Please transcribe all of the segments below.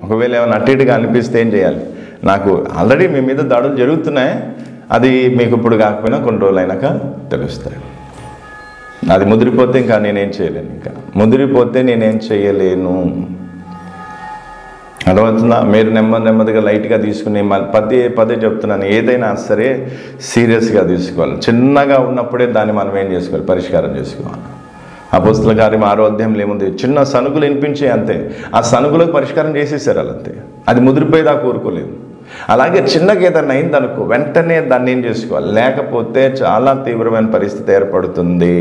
ఒకవేళ ఏమైనా అటు ఇటుగా అనిపిస్తే ఏం చేయాలి నాకు ఆల్రెడీ మీ మీద దాడులు జరుగుతున్నాయి అది మీకు ఇప్పుడు కాకపోయినా కొన్ని రోజులు అయినాక తెలుస్తాయి అది ముదిరిపోతే ఇంకా నేనేం చేయలేను ఇంకా ముదిరిపోతే నేనేం చేయలేను అర్థమవుతుందా మీరు నెమ్మది నెమ్మదిగా లైట్గా తీసుకుని మ- పదే పదే చెప్తున్నాను ఏదైనా సరే సీరియస్గా తీసుకోవాలి చిన్నగా ఉన్నప్పుడే దాన్ని మనం ఏం చేసుకోవాలి పరిష్కారం చేసుకోవాలి ఆ పుస్తల కార్యం ఆరో అధ్యాయంలో ఏముంది చిన్న సనుగులు వినిపించే అంతే ఆ సనుగులకు పరిష్కారం చేసేసారు వాళ్ళు అంతే అది ముదిరిపోయేదా కోరుకోలేదు అలాగే చిన్నగా ఏదైనా అయిందనుకో వెంటనే దాన్ని ఏం చేసుకోవాలి లేకపోతే చాలా తీవ్రమైన పరిస్థితి ఏర్పడుతుంది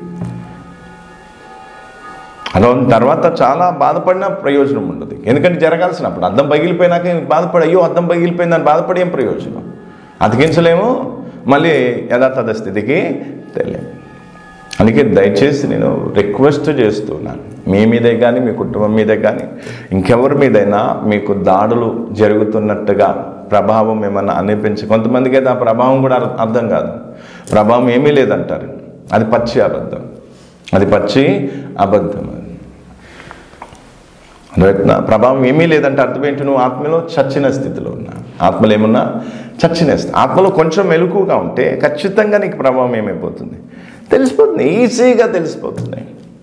అలా ఉన్న తర్వాత చాలా బాధపడినా ప్రయోజనం ఉండదు ఎందుకంటే జరగాల్సినప్పుడు అద్దం పగిలిపోయినాక బాధపడి అయ్యో అద్దం పగిలిపోయిందని బాధపడి ఏం ప్రయోజనం అతికించలేము మళ్ళీ యథాతథ స్థితికి తెలియదు అందుకే దయచేసి నేను రిక్వెస్ట్ చేస్తున్నాను మీ మీదే కానీ మీ కుటుంబం మీదే కానీ ఇంకెవరి మీదైనా మీకు దాడులు జరుగుతున్నట్టుగా ప్రభావం ఏమన్నా అనిపించి కొంతమందికి అయితే ఆ ప్రభావం కూడా అర్- అర్థం కాదు ప్రభావం ఏమీ లేదంటారు అది పచ్చి అబద్ధం అది పచ్చి అబద్ధం అది అర్థమవుతుందా? ప్రభావం ఏమీ లేదంటే అర్థం ఏంటి నువ్వు ఆత్మలో చచ్చిన స్థితిలో ఉన్నా ఆత్మలో ఏమున్నా చచ్చిన స్థితి ఆత్మలో కొంచెం మెలకుగా ఉంటే ఖచ్చితంగా నీకు ప్రభావం ఏమైపోతుంది తెలిసిపోతుంది ఈజీగా తెలిసిపోతుంది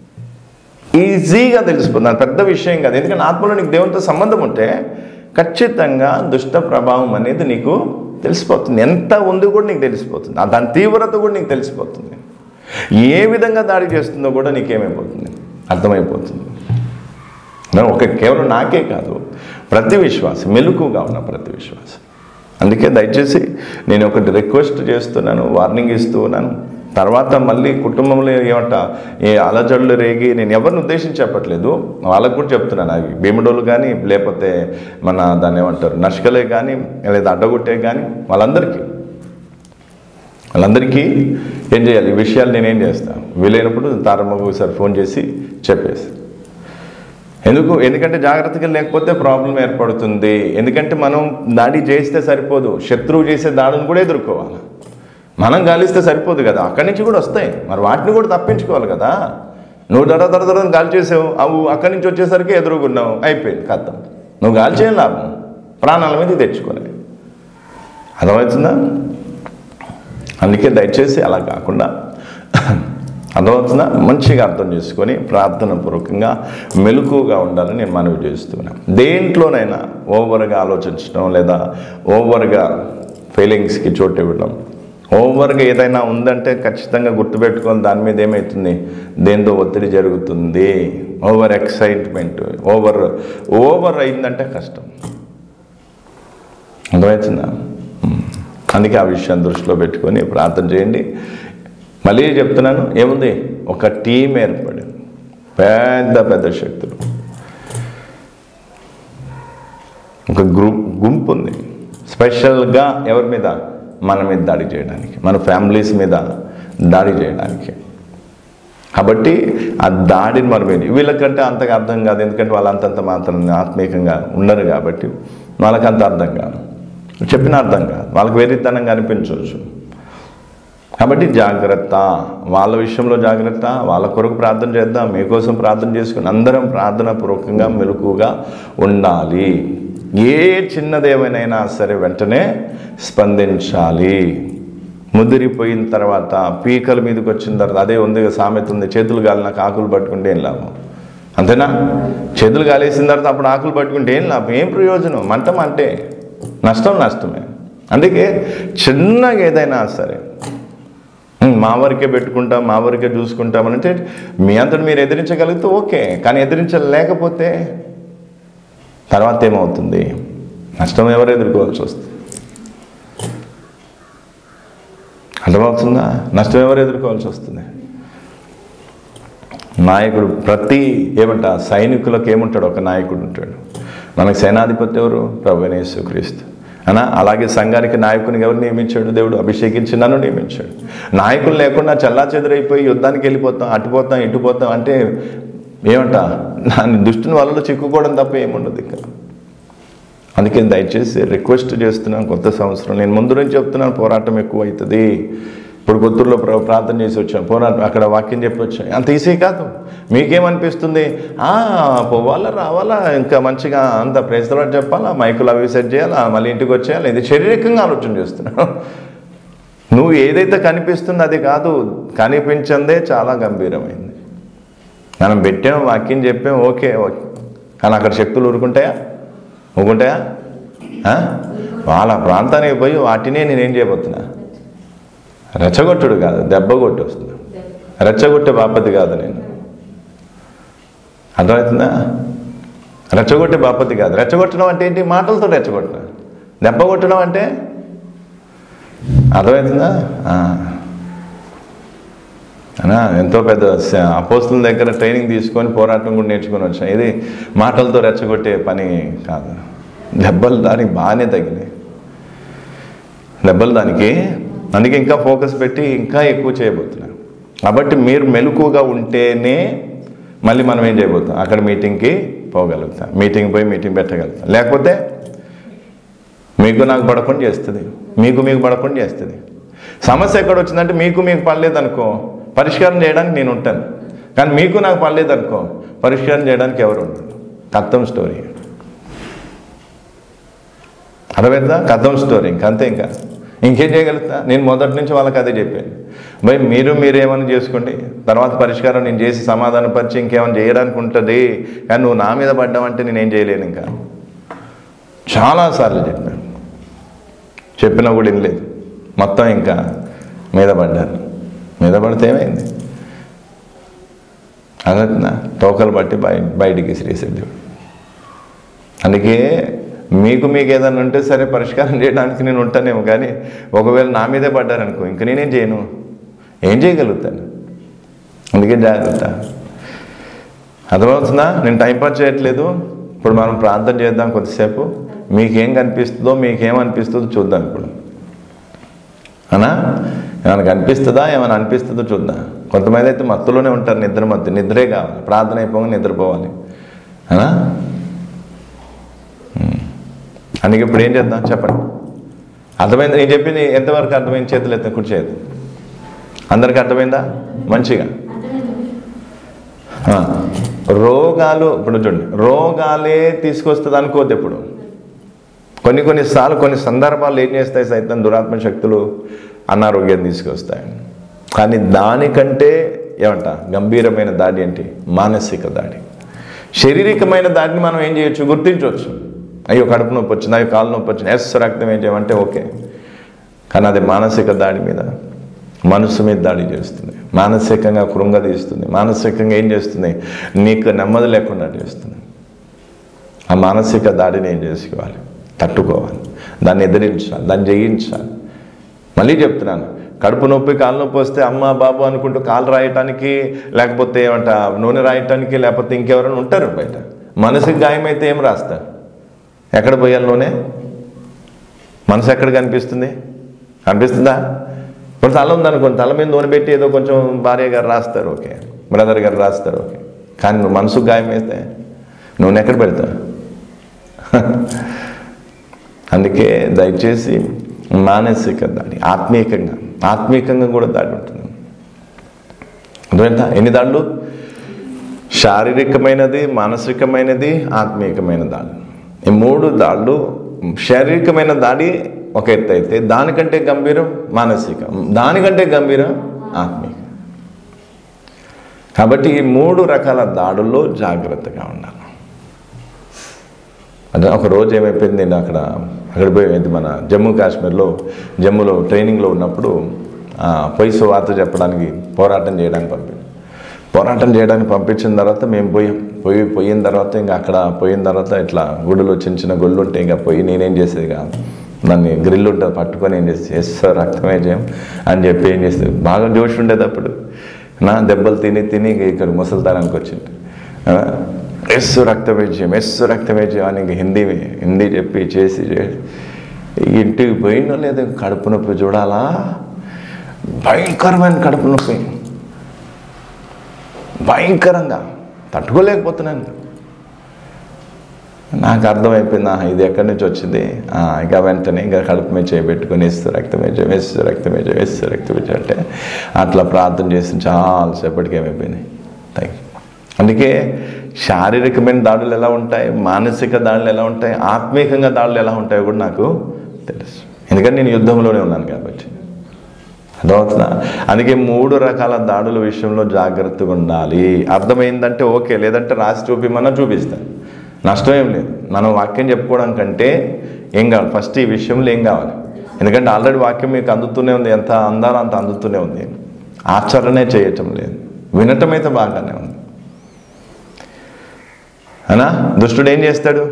ఈజీగా తెలిసిపోతుంది అది పెద్ద విషయం కాదు ఎందుకంటే ఆత్మలో నీకు దేవునితో సంబంధం ఉంటే ఖచ్చితంగా దుష్ట ప్రభావం అనేది నీకు తెలిసిపోతుంది ఎంత ఉంది కూడా నీకు తెలిసిపోతుంది ఆ దాని తీవ్రత కూడా నీకు తెలిసిపోతుంది ఏ విధంగా దాడి చేస్తుందో కూడా నీకేమైపోతుంది అర్థమైపోతుంది మరి ఒక కేవలం నాకే కాదు ప్రతి విశ్వాసం మెలకుగా ఉన్న ప్రతి విశ్వాసం అందుకే దయచేసి నేను ఒకటి రిక్వెస్ట్ చేస్తున్నాను వార్నింగ్ ఇస్తూ ఉన్నాను తర్వాత మళ్ళీ కుటుంబంలో ఏమంట ఏ అలజడులు రేగి నేను ఎవరిని ఉద్దేశించి చెప్పట్లేదు వాళ్ళకు కూడా చెప్తున్నాను అవి భీముడోలు కానీ లేకపోతే మన దాన్ని ఏమంటారు నష్కలే కానీ లేదా అడ్డగొట్టే కానీ వాళ్ళందరికీ వాళ్ళందరికీ ఏం చేయాలి ఈ విషయాలు నేనేం చేస్తాను వీలైనప్పుడు తారమ్మకు ఒకసారి ఫోన్ చేసి చెప్పేసి ఎందుకు ఎందుకంటే జాగ్రత్తగా లేకపోతే ప్రాబ్లం ఏర్పడుతుంది ఎందుకంటే మనం దాడి చేస్తే సరిపోదు శత్రువు చేసే దాడిని కూడా ఎదుర్కోవాలి మనం గాలిస్తే సరిపోదు కదా అక్కడి నుంచి కూడా వస్తాయి మరి వాటిని కూడా తప్పించుకోవాలి కదా నువ్వు దడ దడ దడ గాలి చేసావు అవు అక్కడి నుంచి వచ్చేసరికి ఎదురుగున్నావు అయిపోయింది కథం నువ్వు గాలి చేయని లాభం ప్రాణాల మీద తెచ్చుకోలే అర్థమవుతుందా అందుకే దయచేసి అలా కాకుండా అర్థమవుతుందా మంచిగా అర్థం చేసుకొని ప్రార్థన పూర్వకంగా మెలకుగా ఉండాలని నేను మనవి చేస్తున్నాను దేంట్లోనైనా ఓవర్గా ఆలోచించడం లేదా ఓవర్గా ఫీలింగ్స్కి చోటు ఇవ్వడం ఓవర్గా ఏదైనా ఉందంటే ఖచ్చితంగా గుర్తుపెట్టుకొని దాని మీద ఏమవుతుంది దేంతో ఒత్తిడి జరుగుతుంది ఓవర్ ఎక్సైట్మెంట్ ఓవర్ ఓవర్ అయిందంటే కష్టం అర్థమవుతుందా ఉమ్. అందుకే ఆ విషయాన్ని దృష్టిలో పెట్టుకొని ప్రార్థన చేయండి మళ్ళీ చెప్తున్నాను ఏముంది ఒక టీం ఏర్పడింది పెద్ద పెద్ద శక్తులు ఒక గ్రూప్ గుంపు ఉంది స్పెషల్గా ఎవరి మీద మన మీద దాడి చేయడానికి మన ఫ్యామిలీస్ మీద దాడి చేయడానికి కాబట్టి ఆ దాడిని మనం ఏంటి వీళ్ళకంటే అంతగా అర్థం కాదు ఎందుకంటే వాళ్ళు అంతంత మాత్రం ఆత్మీయంగా ఉండరు కాబట్టి వాళ్ళకి అంత అర్థం కాదు చెప్పిన అర్థం కాదు వాళ్ళకి వేరితనంగా అనిపించవచ్చు కాబట్టి జాగ్రత్త వాళ్ళ విషయంలో జాగ్రత్త వాళ్ళ కొరకు ప్రార్థన చేద్దాం మీకోసం ప్రార్థన చేసుకుని అందరం ప్రార్థన పూర్వకంగా మెలకుగా ఉండాలి ఏ చిన్నదేమైనా సరే వెంటనే స్పందించాలి ముదిరిపోయిన తర్వాత పీకల మీదకి వచ్చిన తర్వాత అదే ఉంది కదా, సామెత ఉంది చేతులు గాలిన ఆకులు పట్టుకుంటే ఏం లాభం అంతేనా చేతులు గాలేసిన తర్వాత అప్పుడు ఆకులు పట్టుకుంటే ఏం లాభం ఏం ప్రయోజనం మంట మంటే నష్టం నష్టమే అందుకే చిన్నగా ఏదైనా సరే "ఉమ్, మా వరకే పెట్టుకుంటాం మా వరకే చూసుకుంటాం అని అంటే మీ అంతటి మీరు ఎదిరించగలిగితే ఓకే కానీ ఎదిరించలేకపోతే తర్వాత ఏమవుతుంది నష్టం ఎవరు ఎదుర్కోవాల్సి వస్తుంది అర్థమవుతుందా నష్టం ఎవరు ఎదుర్కోవాల్సి వస్తుంది నాయకుడు ప్రతి ఏమంట సైనికులకు ఏముంటాడు ఒక నాయకుడు ఉంటాడు మనకి సేనాధిపతి ఎవరు ప్రభునేసు క్రీస్తు అనా అలాగే సంఘానికి నాయకుని ఎవరు నియమించాడు దేవుడు అభిషేకించి నన్ను నియమించాడు నాయకులు లేకుండా చల్లా చెదరైపోయి యుద్ధానికి వెళ్ళిపోతాం అటుపోతాం ఇటుపోతాం అంటే ఏమంట దాని దుష్టుని వలలో చిక్కుకోవడం తప్ప ఏముండదు ఇంకా అందుకే దయచేసి రిక్వెస్ట్ చేస్తున్నాను కొత్త సంవత్సరం నేను ముందు నుంచి చెప్తున్నాను పోరాటం ఎక్కువ అవుతుంది ఇప్పుడు కొత్తూరులో ప్ర- ప్రార్థన చేసి వచ్చాం పోరాటం అక్కడ వాక్యం చెప్పి వచ్చాం అంత ఈజీ కాదు మీకేమనిపిస్తుంది "ఆ, పోవాలా రావాలా ఇంకా మంచిగా అంత ప్రేస్తలో చెప్పాలా మైకులు అవి సెట్ చేయాలా మళ్ళీ ఇంటికి వచ్చేయాలి ఇది శారీరకంగా ఆలోచన చేస్తున్నావు నువ్వు ఏదైతే కనిపిస్తుందో అది కాదు కనిపించిందే చాలా గంభీరమైంది మనం పెట్టాం వాక్యం చెప్పాం ఓకే ఓకే కానీ అక్కడ శక్తులు ఊరుకుంటాయా ఊరుకుంటాయా ఆ? వాళ్ళ ప్రాంతానికి పోయి వాటినే నేనేం చేయబోతున్నా రెచ్చగొట్టుడు కాదు దెబ్బ కొట్టి వస్తుంది రెచ్చగొట్టే బాపతి కాదు నేను అర్థమవుతుందా రెచ్చగొట్టే బాపతి కాదు రెచ్చగొట్టడం అంటే ఏంటి మాటలతో రెచ్చగొట్టడం దెబ్బ కొట్టడం అంటే అర్థమవుతుందా ఆ. అనా ఎంతో పెద్ద స- అపోస్తుల దగ్గర ట్రైనింగ్ తీసుకొని పోరాటం కూడా నేర్చుకొని వచ్చాం ఇది మాటలతో రెచ్చగొట్టే పని కాదు దెబ్బలు దానికి బాగానే తగినాయి దెబ్బలు దానికి అందుకే ఇంకా ఫోకస్ పెట్టి ఇంకా ఎక్కువ చేయబోతున్నాం కాబట్టి మీరు మెలకుగా ఉంటేనే మళ్ళీ మనం ఏం చేయబోతాం అక్కడ మీటింగ్కి పోగలుగుతాం మీటింగ్ పోయి మీటింగ్ పెట్టగలుగుతాం లేకపోతే మీకు నాకు పడకుండా చేస్తుంది మీకు మీకు పడకుండా చేస్తుంది సమస్య ఎక్కడ వచ్చిందంటే మీకు మీకు పడలేదనుకో పరిష్కారం చేయడానికి నేను ఉంటాను కానీ మీకు నాకు పడలేదనుకో పరిష్కారం చేయడానికి ఎవరు ఉండరు కత్తం స్టోరీ అర్థమైందా కథం స్టోరీ ఇంకంతే ఇంకా ఇంకేం చేయగలుగుతా నేను మొదటి నుంచి వాళ్ళకి అదే చెప్పాను భయ్ మీరు మీరు ఏమైనా చేసుకోండి తర్వాత పరిష్కారం నేను చేసి సమాధానపరిచి ఇంకేమైనా చేయడానికి ఉంటుంది కానీ నువ్వు నా మీద పడ్డావంటే నేనేం చేయలేను ఇంకా చాలాసార్లు చెప్పాను చెప్పినా కూడా వినలేదు మొత్తం ఇంకా మీద పడ్డారు మీద పడితే ఏమైంది అదన్నా తోకలు బట్టి బయ బయటికి శ్రీశైలం అందుకే మీకు మీకు ఏదైనా ఉంటే సరే పరిష్కారం చేయడానికి నేను ఉంటానేమో కానీ ఒకవేళ నా మీదే పడ్డారనుకో ఇంక నేనేం చేయను ఏం చేయగలుగుతాను అందుకే జాగ్రత్త అర్థమవుతుందా నేను టైంపాస్ చేయట్లేదు ఇప్పుడు మనం ప్రార్థన చేద్దాం కొద్దిసేపు మీకేం కనిపిస్తుందో మీకేమనిపిస్తుందో చూద్దాం ఇప్పుడు అనా ఏమైనా కనిపిస్తుందా ఏమైనా అనిపిస్తుందో చూద్దాం కొంతమంది అయితే మత్తులోనే ఉంటారు నిద్ర మత్తు నిద్రే కావాలి ప్రార్థన అయిపోగా నిద్రపోవాలి అనా ఉమ్. అందుకే ఇప్పుడు ఏం చేద్దాం చెప్పండి అర్థమైంది నేను చెప్పింది ఎంతవరకు అర్థమైంది చేతులు ఎత్తే కుడి చేయదు అందరికి అర్థమైందా మంచిగా ఆ, రోగాలు ఇప్పుడు చూడండి రోగాలే తీసుకొస్తుంది అనుకోద్దు ఇప్పుడు కొన్ని కొన్నిసార్లు కొన్ని సందర్భాలు ఏం చేస్తాయి సైతం దురాత్మ శక్తులు అనారోగ్యం తీసుకొస్తాయి కానీ దానికంటే ఏమంట గంభీరమైన దాడి ఏంటి మానసిక దాడి శారీరకమైన దాడిని మనం ఏం చేయొచ్చు గుర్తించవచ్చు అయ్యో కడుపు నొప్పి వచ్చింది అయ్యో కాలు నొప్పి వచ్చింది ఎస్ రక్తం ఏం చేయమంటే ఓకే కానీ అది మానసిక దాడి మీద మనసు మీద దాడి చేస్తుంది మానసికంగా కృంగదీస్తుంది మానసికంగా ఏం చేస్తుంది నీకు నెమ్మది లేకుండా చేస్తుంది ఆ మానసిక దాడిని ఏం చేసుకోవాలి తట్టుకోవాలి దాన్ని ఎదిరించాలి దాన్ని జయించాలి మళ్ళీ చెప్తున్నాను కడుపు నొప్పి కాలు నొప్పి వస్తే అమ్మ బాబు అనుకుంటూ కాలు రాయటానికి లేకపోతే ఏమంట నూనె రాయటానికి లేకపోతే ఇంకెవరైనా ఉంటారు బయట మనసుకి గాయమైతే ఏం రాస్తారు ఎక్కడ పోయాలి నూనె మనసు ఎక్కడ కనిపిస్తుంది కనిపిస్తుందా ఇప్పుడు తల ఉందనుకోండి తల మీద నూనె పెట్టి ఏదో కొంచెం భార్య గారు రాస్తారు ఓకే బ్రదర్ గారు రాస్తారు ఓకే కానీ నువ్వు మనసుకు గాయం అయితే నూనె ఎక్కడ పెడతావు అందుకే దయచేసి మానసిక దాడి ఆత్మీయంగా ఆత్మీయంగా కూడా దాడి ఉంటుంది అర్థమైందా ఎన్ని దాడులు శారీరకమైనది మానసికమైనది ఆత్మీయమైన దాడి ఈ మూడు దాడులు శారీరకమైన దాడి ఒక ఎత్తు అయితే దానికంటే గంభీరం మానసిక దానికంటే గంభీరం ఆత్మీయ కాబట్టి ఈ మూడు రకాల దాడుల్లో జాగ్రత్తగా ఉండాలి అదే ఒక రోజు ఏమైపోయింది నేను అక్కడ అక్కడ పోయి ఇది మన జమ్మూ కాశ్మీర్లో జమ్మూలో ట్రైనింగ్లో ఉన్నప్పుడు ఆ, పోయి సువార్త చెప్పడానికి పోరాటం చేయడానికి పంపింది పోరాటం చేయడానికి పంపించిన తర్వాత మేము పోయి పోయి పోయిన తర్వాత ఇంకా అక్కడ పోయిన తర్వాత ఇట్లా గుడులో చిన్న చిన్న గుళ్ళు ఉంటే ఇంకా పోయి నేనేం చేసేది కాదు దాన్ని గ్రిల్ ఉంటుంది పట్టుకొని ఏం చేసి ఎస్ సార్ రక్తమే చేయం అని చెప్పి ఏం చేసేది బాగా జోష్ ఉండేది అప్పుడు నా దెబ్బలు తిని తిని ఇక ఇక్కడ ముసలితనానికి వచ్చింది ఆ, ఎస్ రక్తవేజ్యం ఎస్ రక్తవేజ్యం అని ఇంక హిందీ హిందీ చెప్పి చేసి చేసి ఇంటికి పోయినో లేదు కడుపు నొప్పి చూడాలా భయంకరమైన కడుపు నొప్పి భయంకరంగా తట్టుకోలేకపోతున్నాను నాకు అర్థమైపోయింది ఆహా, ఇది ఎక్కడి నుంచి వచ్చింది ఆ, ఇక వెంటనే ఇంకా కడుపు మీద చేయబెట్టుకొని వేస్తూ రక్తమేజ వేస్తూ రక్తమేజ వేస్తూ రక్తమేజ అంటే అట్లా ప్రార్థన చేసి చాలాసేపటికి ఏమైపోయినాయి థ్యాంక్ యూ అందుకే శారీరకమైన దాడులు ఎలా ఉంటాయి మానసిక దాడులు ఎలా ఉంటాయి ఆత్మీయంగా దాడులు ఎలా ఉంటాయో కూడా నాకు తెలుసు ఎందుకంటే నేను యుద్ధంలోనే ఉన్నాను కాబట్టి అర్థమవుతుందా అందుకే మూడు రకాల దాడుల విషయంలో జాగ్రత్తగా ఉండాలి అర్థమైందంటే ఓకే లేదంటే రాసి చూపిమన్నా చూపిస్తాను నష్టం ఏం లేదు మనం వాక్యం చెప్పుకోవడం కంటే ఏం కావాలి ఫస్ట్ ఈ విషయంలో ఏం కావాలి ఎందుకంటే ఆల్రెడీ వాక్యం మీకు అందుతూనే ఉంది ఎంత అందాలో అంత అందుతూనే ఉంది ఆచరణే చేయటం లేదు వినటం అయితే బాగానే ఉంది అనా దుష్టుడు ఏం చేస్తాడు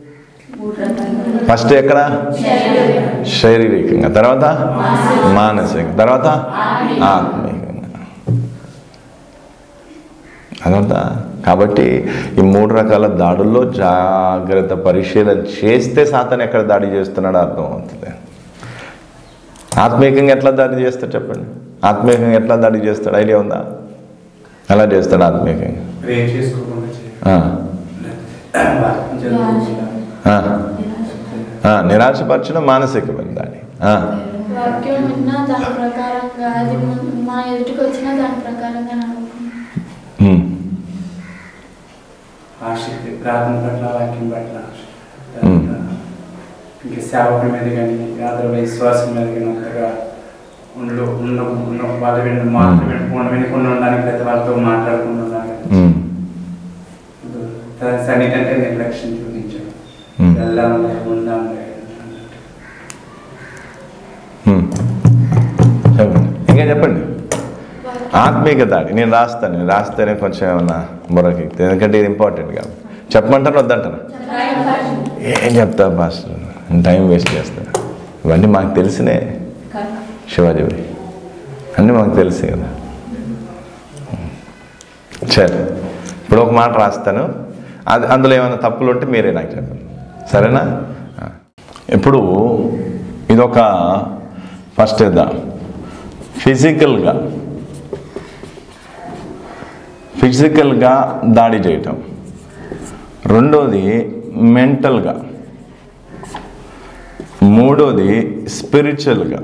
ఫస్ట్ ఎక్కడ శారీరకంగా తర్వాత మానసికంగా తర్వాత ఆత్మీయంగా అదంతా కాబట్టి ఈ మూడు రకాల దాడుల్లో జాగ్రత్త పరిశీలన చేస్తే సాతాను ఎక్కడ దాడి చేస్తున్నాడో అర్థం అవుతుంది ఆత్మీయంగా ఎట్లా దాడి చేస్తాడు చెప్పండి ఆత్మీయంగా ఎట్లా దాడి చేస్తాడు ఐడియా ఉందా ఎలా చేస్తాడు ఆత్మీయంగా ప్రే చేసుకోకుండా చేయాలి. ఆ, వాక్యం చదవకుండా. ఆ, ఆ, నిరాశపరచడం మానసికమైన దాడి ఆ, వాక్యం విన్నా దాని ప్రకారంగా అది మన- మన ఎదుటికి వచ్చినా దాని ప్రకారంగా నడుపుకుంటాం ఉమ్, ఆసక్తి ప్రార్థన పట్ల వాక్యం పట్ల ఆసక్తి. మ్మ్. ఇంకా సేవకుల మీద కానీ ఆదర విశ్వాసం మీద కానీ అంతగా ఉండు ఉన్న ఉన్న వాళ్ళ విన మాటలు వినకుండా వినకుండా ఉండడానికి ప్రతి వాళ్ళతో మాట్లాడకుండా ఉండడానికి ఉమ్, సన్నిధి అంటే నిర్లక్ష్యం చూపించాడు మ్మ్. వెళ్దాంలే ఉందాంలే అన్నట్టు. ఉమ్. చెప్పండి ఇంకా చెప్పండి ఆత్మీయ దాడి నేను రాస్తాను నేను రాస్తేనే కొంచెం ఏమన్నా బుర్రకి ఎక్కుతుంది. ఎందుకంటే ఇది ఇంపార్టెంట్ కాదు చెప్పమంటాను వద్దంటాను ఏం చెప్తా మాస్టర్ నేను టైం వేస్ట్ చేస్తాను ఇవన్నీ మాకు తెలిసినే శివాజీ అన్నీ మాకు తెలుసు కదా సరే ఇప్పుడు ఒక మాట రాస్తాను అది అందులో ఏమైనా తప్పులు ఉంటే మీరే నాకు చెప్పండి సరేనా ఆ. ఇప్పుడు ఇదొక ఫస్ట్ ఇద్దాం ఫిజికల్గా ఫిజికల్గా దాడి చేయటం రెండోది మెంటల్గా మూడోది స్పిరిచువల్గా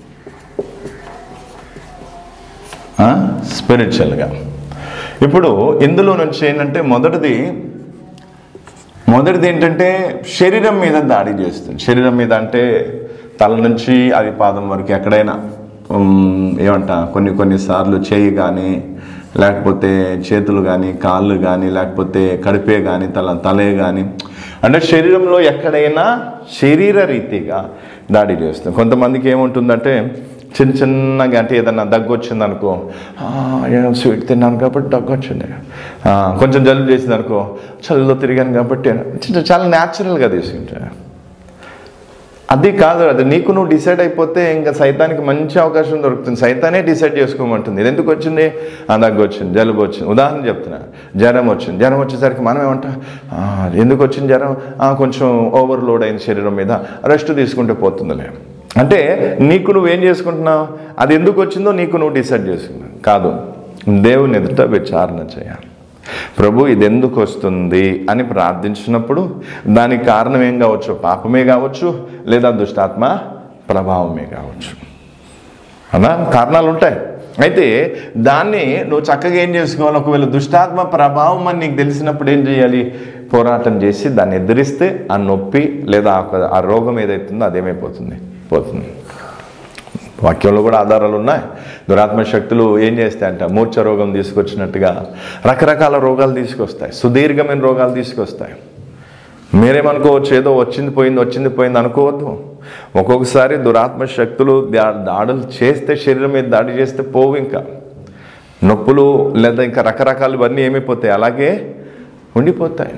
స్పిరిచువల్గా ఇప్పుడు ఇందులో నుంచి ఏంటంటే మొదటిది మొదటిది ఏంటంటే శరీరం మీద దాడి చేస్తుంది శరీరం మీద అంటే తల నుంచి అది పాదం వరకు ఎక్కడైనా ఉమ్, ఏమంట కొన్ని కొన్నిసార్లు చేయి కానీ లేకపోతే చేతులు కానీ కాళ్ళు కానీ లేకపోతే కడిపే కానీ తల తలే కానీ అంటే శరీరంలో ఎక్కడైనా శరీర రీతిగా దాడి చేస్తుంది కొంతమందికి ఏముంటుందంటే చిన్న చిన్నగా అంటే ఏదన్నా దగ్గు వచ్చింది అనుకో స్వీట్ తిన్నాను కాబట్టి దగ్గు వచ్చింది ఆ, కొంచెం జలుబు చేసింది అనుకో చలిలో తిరిగాను కాబట్టి చిన్న చాలా న్యాచురల్గా తీసుకుంటా అది కాదు అది నీకు నువ్వు డిసైడ్ అయిపోతే ఇంకా సైతానికి మంచి అవకాశం దొరుకుతుంది సైతానే డిసైడ్ చేసుకోమంటుంది ఇది ఎందుకు వచ్చింది ఆ దగ్గు వచ్చింది జలుబు వచ్చింది ఉదాహరణ చెప్తున్నా జ్వరం వచ్చింది జ్వరం వచ్చేసరికి మనం ఏమంటాం "ఆ, ఎందుకు వచ్చింది జ్వరం "ఆ, కొంచెం ఓవర్లోడ్ అయింది శరీరం మీద రెస్ట్ తీసుకుంటే పోతుందిలే అంటే నీకు నువ్వేం చేసుకుంటున్నావు అది ఎందుకు వచ్చిందో నీకు నువ్వు డిసైడ్ చేసుకున్నావు కాదు దేవుని ఎదుట విచారణ చేయాలి ప్రభు ఇది ఎందుకు వస్తుంది అని ప్రార్థించినప్పుడు దానికి కారణం ఏం కావచ్చు పాపమే కావచ్చు లేదా దుష్టాత్మ ప్రభావమే కావచ్చు అలా కారణాలు ఉంటాయి అయితే దాన్ని నువ్వు చక్కగా ఏం చేసుకోవాలి ఒకవేళ దుష్టాత్మ ప్రభావం అని నీకు తెలిసినప్పుడు ఏం చేయాలి పోరాటం చేసి దాన్ని ఎదిరిస్తే ఆ నొప్పి లేదా ఆ ఒక- ఆ రోగం ఏదైతుందో అదేమైపోతుంది పోతుంది వాక్యంలో కూడా ఆధారాలు ఉన్నాయి దురాత్మ శక్తులు ఏం చేస్తాయంట మూర్ఛ రోగం తీసుకొచ్చినట్టుగా రకరకాల రోగాలు తీసుకొస్తాయి సుదీర్ఘమైన రోగాలు తీసుకొస్తాయి మీరేమనుకోవచ్చు ఏదో వచ్చింది పోయింది వచ్చింది పోయింది అనుకోవద్దు ఒక్కొక్కసారి దురాత్మ శక్తులు దా- దాడులు చేస్తే శరీరం మీద దాడి చేస్తే పోవు ఇంకా నొప్పులు లేదా ఇంకా రకరకాలు ఇవన్నీ ఏమైపోతాయి అలాగే ఉండిపోతాయి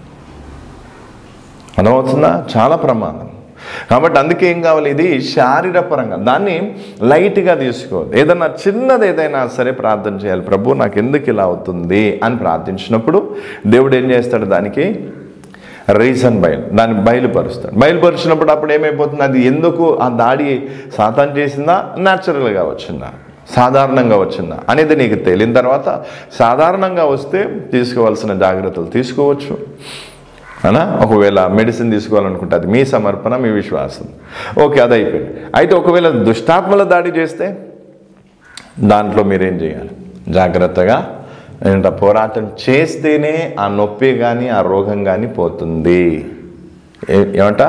అర్థమవుతుందా చాలా ప్రమాదం కాబట్టి అందుకే ఏం కావాలి ఇది శారీరపరంగా దాన్ని లైట్గా తీసుకోవాలి ఏదన్నా చిన్నది ఏదైనా సరే ప్రార్థన చేయాలి ప్రభు నాకు ఎందుకు ఇలా అవుతుంది అని ప్రార్థించినప్పుడు దేవుడు ఏం చేస్తాడు దానికి రీజన్ బయలు దాన్ని బయలుపరుస్తాడు బయలుపరిచినప్పుడు అప్పుడు ఏమైపోతుంది అది ఎందుకు ఆ దాడి సాతాన్ చేసిందా న్యాచురల్గా వచ్చిందా సాధారణంగా వచ్చిందా అనేది నీకు తేలిన తర్వాత సాధారణంగా వస్తే తీసుకోవాల్సిన జాగ్రత్తలు తీసుకోవచ్చు అనా ఒకవేళ మెడిసిన్ తీసుకోవాలనుకుంటే అది మీ సమర్పణ మీ విశ్వాసం ఓకే అది అయిపోయింది అయితే ఒకవేళ దుష్టాత్మల దాడి చేస్తే దాంట్లో మీరేం చేయాలి జాగ్రత్తగా ఏంట పోరాటం చేస్తేనే ఆ నొప్పి కానీ ఆ రోగం కానీ పోతుంది ఏ- ఏమంట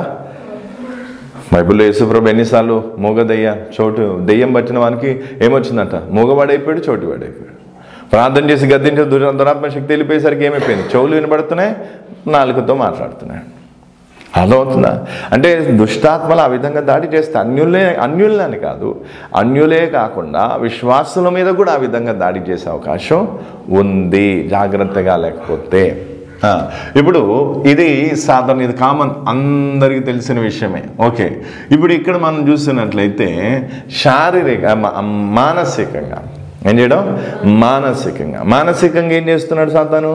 బైబిల్లో యేసుప్రభు ఎన్నిసార్లు మూగ దెయ్య చోటు దెయ్యం పట్టిన వానికి ఏమొచ్చిందంట మూగవాడైపోయాడు చోటువాడైపోయాడు ప్రార్థన చేసి గద్దించిన దుర దురాత్మ శక్తి వెళ్ళిపోయేసరికి ఏమైపోయింది చెవులు వినబడుతున్నాయి నాలుగుతో మాట్లాడుతున్నాయి అర్థమవుతుందా అంటే దుష్టాత్మలు ఆ విధంగా దాడి చేస్తే అన్యులే అన్యులని కాదు అన్యులే కాకుండా విశ్వాసుల మీద కూడా ఆ విధంగా దాడి చేసే అవకాశం ఉంది జాగ్రత్తగా లేకపోతే ఆ, ఇప్పుడు ఇది సాధారణ ఇది కామన్ అందరికీ తెలిసిన విషయమే ఓకే ఇప్పుడు ఇక్కడ మనం చూసినట్లయితే శారీరక మా- మానసికంగా ఏం చేయడం మానసికంగా మానసికంగా ఏం చేస్తున్నాడు సాతాను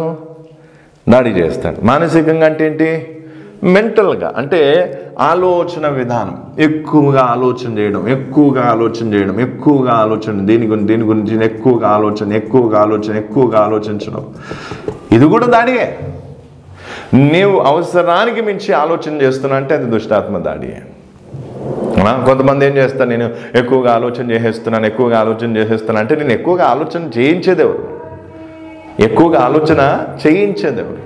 దాడి చేస్తాడు మానసికంగా అంటే ఏంటి మెంటల్గా అంటే ఆలోచన విధానం ఎక్కువగా ఆలోచన చేయడం ఎక్కువగా ఆలోచన చేయడం ఎక్కువగా ఆలోచన దీని గురించి దీని గురించి ఎక్కువగా ఆలోచన ఎక్కువగా ఆలోచన ఎక్కువగా ఆలోచించడం ఇది కూడా దాడియే నీవు అవసరానికి మించి ఆలోచన చేస్తున్నా అంటే అది దుష్టాత్మ దాడియే అవునా? కొంతమంది ఏం చేస్తారు నేను ఎక్కువగా ఆలోచన చేసేస్తున్నాను ఎక్కువగా ఆలోచన చేసేస్తున్నాను అంటే నేను ఎక్కువగా ఆలోచన చేయించేది ఎవరు ఎక్కువగా ఆలోచన చేయించేది ఎవరు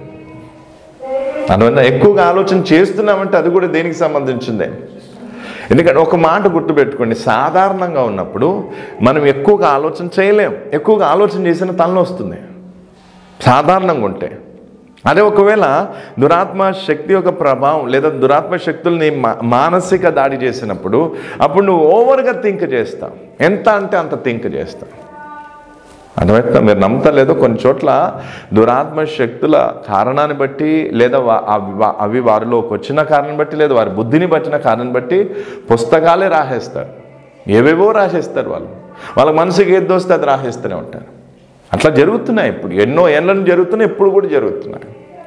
అందువల్ల ఎక్కువగా ఆలోచన చేస్తున్నామంటే అది కూడా దేనికి సంబంధించిందే ఎందుకంటే ఒక మాట గుర్తుపెట్టుకోండి సాధారణంగా ఉన్నప్పుడు మనం ఎక్కువగా ఆలోచన చేయలేం ఎక్కువగా ఆలోచన చేసిన తలనొస్తుంది సాధారణంగా ఉంటే అదే ఒకవేళ దురాత్మ శక్తి యొక్క ప్రభావం లేదా దురాత్మ శక్తుల్ని మా- మానసిక దాడి చేసినప్పుడు అప్పుడు నువ్వు ఓవర్గా థింక్ చేస్తావు ఎంత అంటే అంత థింక్ చేస్తావు అర్థమవుతుందా మీరు నమ్ముతలేదో కొన్ని చోట్ల దురాత్మ శక్తుల కారణాన్ని బట్టి లేదా వా- అవి వా- అవి వారిలోకి వచ్చిన కారణం బట్టి లేదా వారి బుద్ధిని పట్టిన కారణం బట్టి పుస్తకాలే రాసేస్తారు ఏవేవో రాసేస్తారు వాళ్ళు వాళ్ళ మనసుకి ఏది వస్తే అది రాసేస్తూనే ఉంటారు అట్లా జరుగుతున్నాయి ఇప్పుడు ఎన్నో ఏళ్ళను జరుగుతున్నాయి ఇప్పుడు కూడా జరుగుతున్నాయి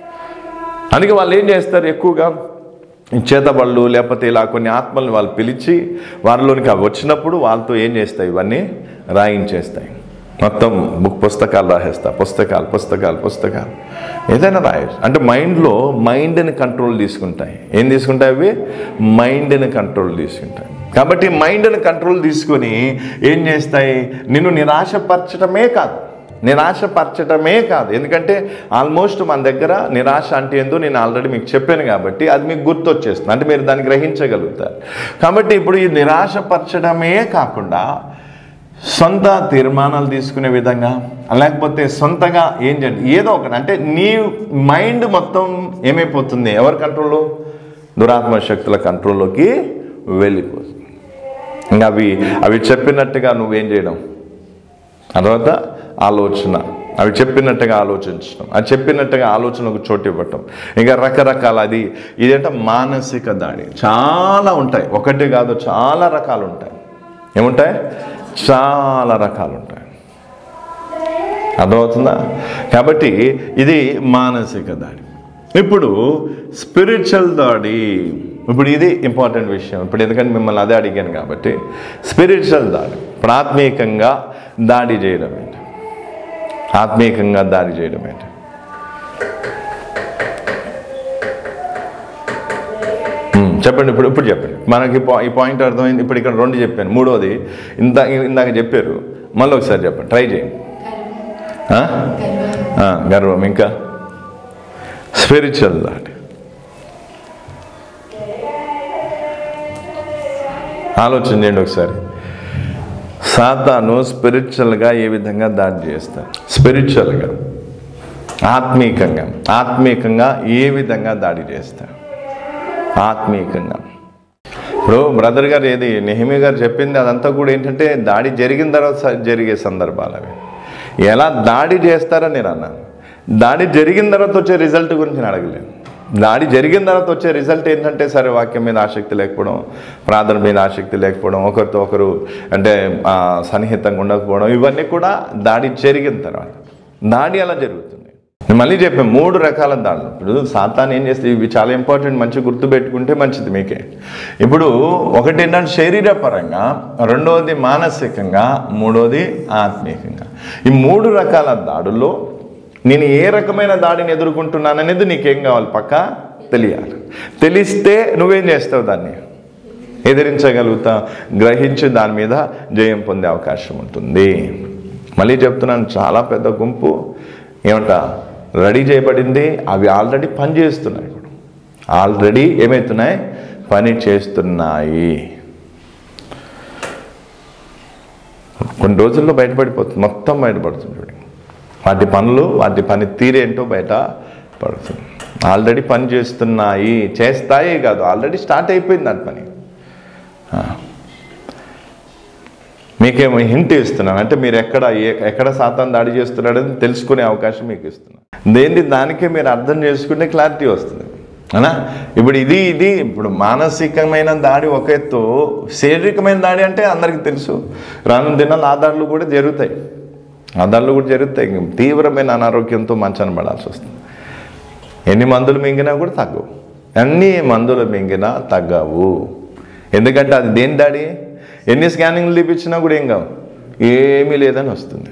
అందుకే వాళ్ళు ఏం చేస్తారు ఎక్కువగా చేతబళ్ళు లేకపోతే ఇలా కొన్ని ఆత్మల్ని వాళ్ళు పిలిచి వారిలోనికి అవి వచ్చినప్పుడు వాళ్ళతో ఏం చేస్తాయి ఇవన్నీ రాయించేస్తాయి మొత్తం బుక్ పుస్తకాలు రాసేస్తా పుస్తకాలు పుస్తకాలు పుస్తకాలు ఏదైనా రాయొచ్చు అంటే మైండ్లో మైండ్ని కంట్రోల్ తీసుకుంటాయి ఏం తీసుకుంటాయి అవి మైండ్ని కంట్రోల్ తీసుకుంటాయి కాబట్టి మైండ్ని కంట్రోల్ తీసుకొని ఏం చేస్తాయి నిన్ను నిరాశపరచడమే కాదు నిరాశపరచడమే కాదు ఎందుకంటే ఆల్మోస్ట్ మన దగ్గర నిరాశ అంటే ఏందో నేను ఆల్రెడీ మీకు చెప్పాను కాబట్టి అది మీకు గుర్తొచ్చేస్తుంది అంటే మీరు దాన్ని గ్రహించగలుగుతారు కాబట్టి ఇప్పుడు ఈ నిరాశపరచడమే కాకుండా సొంత తీర్మానాలు తీసుకునే విధంగా లేకపోతే సొంతగా ఏం చేయండి ఏదో ఒకటి అంటే నీ మైండ్ మొత్తం ఏమైపోతుంది ఎవరి కంట్రోల్లో దురాత్మ శక్తుల కంట్రోల్లోకి వెళ్ళిపోతుంది ఇంకా అవి అవి చెప్పినట్టుగా నువ్వేం చేయడం ఆ తర్వాత ఆలోచన అవి చెప్పినట్టుగా ఆలోచించడం అది చెప్పినట్టుగా ఆలోచనకు చోటు ఇవ్వటం ఇంకా రకరకాల అది ఇదేంటే మానసిక దాడి చాలా ఉంటాయి ఒకటి కాదు చాలా రకాలు ఉంటాయి ఏముంటాయి చాలా రకాలు ఉంటాయి అర్థమవుతుందా కాబట్టి ఇది మానసిక దాడి ఇప్పుడు స్పిరిచువల్ దాడి ఇప్పుడు ఇది ఇంపార్టెంట్ విషయం ఇప్పుడు ఎందుకంటే మిమ్మల్ని అదే అడిగాను కాబట్టి స్పిరిచువల్ దాడి ప్రాథమికంగా దాడి చేయడం ఏంటి ఆత్మీయంగా దాడి చేయడం ఏంటి ఉమ్, చెప్పండి ఇప్పుడు ఇప్పుడు చెప్పండి మనకి పా- ఈ పాయింట్ అర్థమైంది ఇప్పుడు ఇక్కడ రెండు చెప్పాను మూడోది ఇంత ఇందాక చెప్పారు మళ్ళీ ఒకసారి చెప్పండి ట్రై చేయండి ఆ? ఆ, గర్వం ఇంకా స్పిరిచువల్ దాడి ఆలోచన చేయండి ఒకసారి సాతాను స్పిరిచువల్గా ఏ విధంగా దాడి చేస్తారు స్పిరిచువల్గా ఆత్మీకంగా ఆత్మీకంగా ఏ విధంగా దాడి చేస్తారు ఆత్మీకంగా ఇప్పుడు బ్రదర్ గారు ఏది నెహిమి గారు చెప్పింది అదంతా కూడా ఏంటంటే దాడి జరిగిన తర్వాత స- జరిగే సందర్భాలు అవి ఎలా దాడి చేస్తారని నేను అన్నాను దాడి జరిగిన తర్వాత వచ్చే రిజల్ట్ గురించి నేను అడగలేను దాడి జరిగిన తర్వాత వచ్చే రిజల్ట్ ఏంటంటే సరే వాక్యం మీద ఆసక్తి లేకపోవడం ప్రార్థన మీద ఆసక్తి లేకపోవడం ఒకరితో ఒకరు అంటే ఆ, సన్నిహితంగా ఉండకపోవడం ఇవన్నీ కూడా దాడి జరిగిన తర్వాత దాడి అలా జరుగుతుంది నేను మళ్ళీ చెప్పాను మూడు రకాల దాడులు ఇప్పుడు సాతాన్ ఏం చేస్తే ఇవి చాలా ఇంపార్టెంట్ మంచి గుర్తుపెట్టుకుంటే మంచిది మీకే ఇప్పుడు ఒకటి ఏంటంటే శరీరపరంగా రెండవది మానసికంగా మూడవది ఆత్మీయంగా ఈ మూడు రకాల దాడుల్లో నేను ఏ రకమైన దాడిని ఎదుర్కొంటున్నాననేది నీకేం కావాలి పక్క తెలియాలి తెలిస్తే నువ్వేం చేస్తావు దాన్ని ఎదిరించగలుగుతా గ్రహించి దాని మీద జయం పొందే అవకాశం ఉంటుంది మళ్ళీ చెప్తున్నాను చాలా పెద్ద గుంపు ఏమంట రెడీ చేయబడింది అవి ఆల్రెడీ పని చేస్తున్నాయి ఇప్పుడు ఆల్రెడీ ఏమవుతున్నాయి పని చేస్తున్నాయి కొన్ని రోజుల్లో బయటపడిపోతుంది మొత్తం బయటపడుతుంది చూడండి వాటి పనులు వాటి పని తీరేంటో బయట పడుతుంది ఆల్రెడీ పని చేస్తున్నాయి చేస్తాయి కాదు ఆల్రెడీ స్టార్ట్ అయిపోయింది దాని పని ఆ. మీకేమో హింట్ ఇస్తున్నాను అంటే మీరు ఎక్కడ ఏ- ఎక్కడ శాతం దాడి చేస్తున్నాడని తెలుసుకునే అవకాశం మీకు ఇస్తున్నాను దేన్ని దానికే మీరు అర్థం చేసుకుంటే క్లారిటీ వస్తుంది అనా ఇప్పుడు ఇది ఇది ఇప్పుడు మానసికమైన దాడి ఒక ఎత్తు శారీరకమైన దాడి అంటే అందరికీ తెలుసు రానున్న దినాలు ఆ దాడులు కూడా జరుగుతాయి ఆ దాడులు కూడా జరుగుతాయి తీవ్రమైన అనారోగ్యంతో మంచాన పడాల్సి వస్తుంది ఎన్ని మందులు మింగినా కూడా తగ్గవు అన్ని మందులు మింగినా తగ్గవు ఎందుకంటే అది దేని దాడి ఎన్ని స్కానింగ్లు తీపించినా కూడా ఏం కావు ఏమీ లేదని వస్తుంది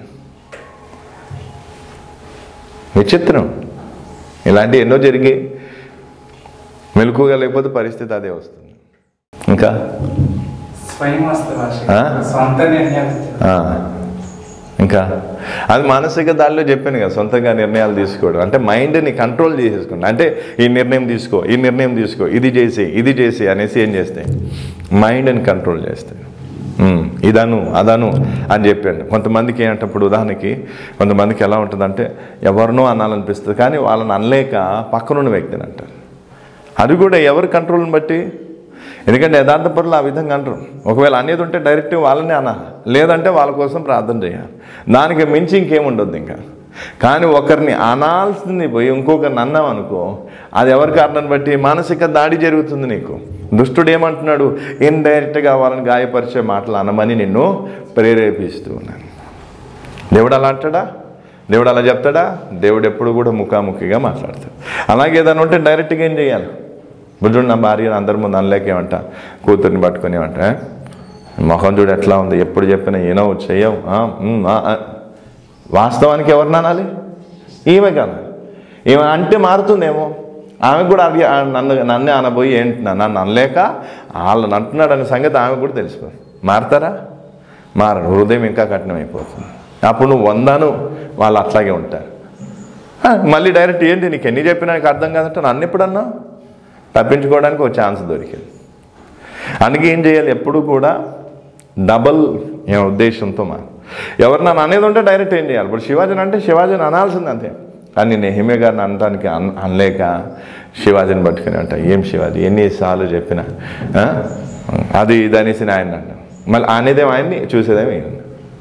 విచిత్రం ఇలాంటి ఎన్నో జరిగి మెలకుగా లేకపోతే పరిస్థితి అదే వస్తుంది ఇంకా స్వయం వాస్తవ ఆ? సొంత నిర్ణయాలు ఆ, ఇంకా అది మానసిక దానిలో చెప్పాను కదా సొంతంగా నిర్ణయాలు తీసుకోవడం అంటే మైండ్ని కంట్రోల్ చేసేసుకోండి అంటే ఈ నిర్ణయం తీసుకో ఈ నిర్ణయం తీసుకో ఇది చేసి ఇది చేసి అనేసి ఏం చేస్తాయి మైండ్ని కంట్రోల్ చేస్తాయి ఉమ్, ఇదను అదను అని చెప్పాను కొంతమందికి ఏంటంటే ఇప్పుడు ఉదాహరణకి కొంతమందికి ఎలా ఉంటుందంటే ఎవరినో అనాలనిపిస్తుంది కానీ వాళ్ళని అనలేక పక్కనున్న వ్యక్తిని అంటారు అది కూడా ఎవరి కంట్రోల్ని బట్టి ఎందుకంటే యథార్థ పనులు ఆ విధంగా అంటారు ఒకవేళ అనేది ఉంటే డైరెక్ట్ వాళ్ళని అనాలి లేదంటే వాళ్ళ కోసం ప్రార్థన చేయాలి దానికి మించి ఇంకేముండొద్దు ఇంకా కానీ ఒకరిని అనాల్సింది పోయి ఇంకొకరిని అన్నాం అనుకో అది ఎవరి కారణాన్ని బట్టి మానసిక దాడి జరుగుతుంది నీకు దుష్టుడు ఏమంటున్నాడు ఇండైరెక్ట్గా వాళ్ళని గాయపరిచే మాటలు అనమని నిన్ను ప్రేరేపిస్తూ ఉన్నాను దేవుడు అలా అంటాడా దేవుడు అలా చెప్తాడా దేవుడు ఎప్పుడు కూడా ముఖాముఖిగా మాట్లాడతాడు అలాగే ఏదైనా ఉంటే డైరెక్ట్గా ఏం చేయాలి బుద్ధుడు నా భార్యను అందరి ముందు అనలేకేమంట కూతుర్ని పట్టుకొని ఏమంట "ఏ? మొహం చూడు ఎట్లా ఉంది ఎప్పుడు చెప్పినా ఏనో చెయ్యవు ఆ, ఉమ్, ఆ, ఆ." వాస్తవానికి ఎవరిని అనాలి ఈమె కాదు ఈమె అంటే మారుతుందేమో ఆమె కూడా అది ఆ నన్ను నన్నే అనబోయి ఏంటి నన్ను అనలేక వాళ్ళని అంటున్నాడు అనే సంగతి ఆమె కూడా తెలిసిపోయింది మారతారా మారరు హృదయం ఇంకా కఠినమైపోతుంది అప్పుడు నువ్వు వందాను వాళ్ళు అట్లాగే ఉంటారు ఆ, మళ్ళీ డైరెక్ట్ ఏంటి నీకు ఎన్ని చెప్పినా నీకు అర్థం కాదంటే నన్ను ఎప్పుడన్నా తప్పించుకోవడానికి ఒక ఛాన్స్ దొరికింది అందుకే ఏం చేయాలి ఎప్పుడు కూడా డబల్ ఏ ఉద్దేశంతో మా ఎవరు నన్ను అనేది ఉంటే డైరెక్ట్ ఏం చేయాలి ఇప్పుడు శివాజీని అంటే శివాజీని అనాల్సింది అంతే కానీ నెహిమే గారిని అనడానికి అన్ అనలేక శివాజీని పట్టుకుని అంట ఏం శివాజీ ఎన్నిసార్లు చెప్పినా ఆ? అది ఇది అనేసి ఆయన అంట మళ్ళీ అనేదేమో ఆయన్ని చూసేదేమో ఈయన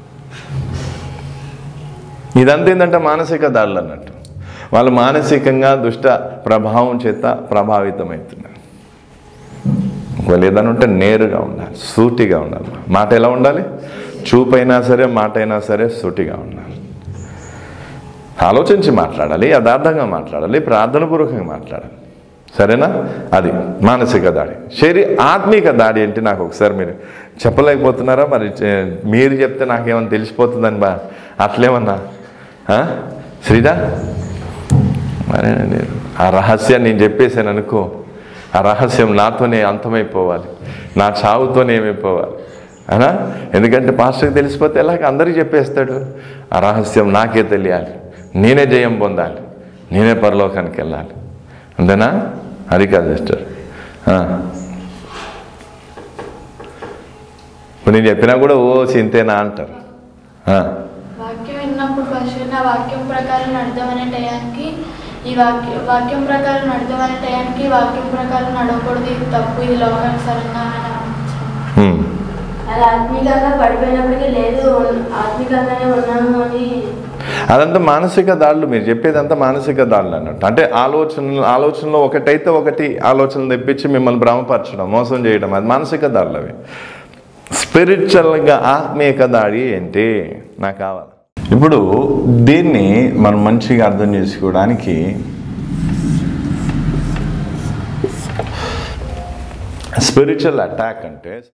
ఇదంతా ఏంటంటే మానసిక దాడులు అన్నట్టు వాళ్ళు మానసికంగా దుష్ట ప్రభావం చేత ప్రభావితమవుతున్నారు ఒకవేళ ఏదైనా ఉంటే నేరుగా ఉండాలి సూటిగా ఉండాలి మాట ఎలా ఉండాలి చూపైనా సరే మాట అయినా సరే సూటిగా ఉండాలి ఆలోచించి మాట్లాడాలి యథార్థంగా మాట్లాడాలి ప్రార్థనపూర్వకంగా మాట్లాడాలి సరేనా అది మానసిక దాడి శరీ ఆత్మీక దాడి ఏంటి నాకు ఒకసారి మీరు చెప్పలేకపోతున్నారా మరి చే- మీరు చెప్తే నాకేమన్నా తెలిసిపోతుందని బా అట్లేమన్నా ఆ? శ్రీదా మరి నేను ఆ రహస్యాన్ని నేను చెప్పేసాను అనుకో ఆ రహస్యం నాతోనే అంతమైపోవాలి నా చావుతోనే ఏమైపోవాలి అనా ఎందుకంటే పాస్టర్కి తెలిసిపోతే ఎలాగ అందరికీ చెప్పేస్తాడు ఆ రహస్యం నాకే తెలియాలి నేనే జయం పొందాలి నేనే పరలోకానికి వెళ్ళాలి అంతేనా అది కాదు సిస్టర్ ఆ. ఇప్పుడు నేను చెప్పినా కూడా ఓ సింతేనా అంటారు ఆ. వాక్యం విన్నప్పుడు ఫస్ట్ నా వాక్యం ప్రకారం నడదామనే టయానికి ఈ వాక్యం వాక్యం ప్రకారం నడదామనే టయానికి వాక్యం ప్రకారం నడవకూడదు ఇది తప్పు ఇది లోకానుసారంగా అని అనిపించింది హ్మ్. అది ఆత్మీయంగా పడిపోయినప్పటికీ లేదు ఆత్మీయంగానే ఉన్నాము అని అదంతా మానసిక దాడులు మీరు చెప్పేదంతా మానసిక దాడులు అన్నట్టు అంటే ఆలోచన ఆలోచనలో ఒకటైతే ఒకటి ఆలోచనలు తెప్పించి మిమ్మల్ని భ్రమపరచడం మోసం చేయడం అది మానసిక దాడులు అవి స్పిరిచువల్గా ఆత్మీయక దాడి ఏంటి నాకు కావాలి ఇప్పుడు దీన్ని మనం మంచిగా అర్థం చేసుకోవడానికి స్పిరిచువల్ అటాక్ అంటే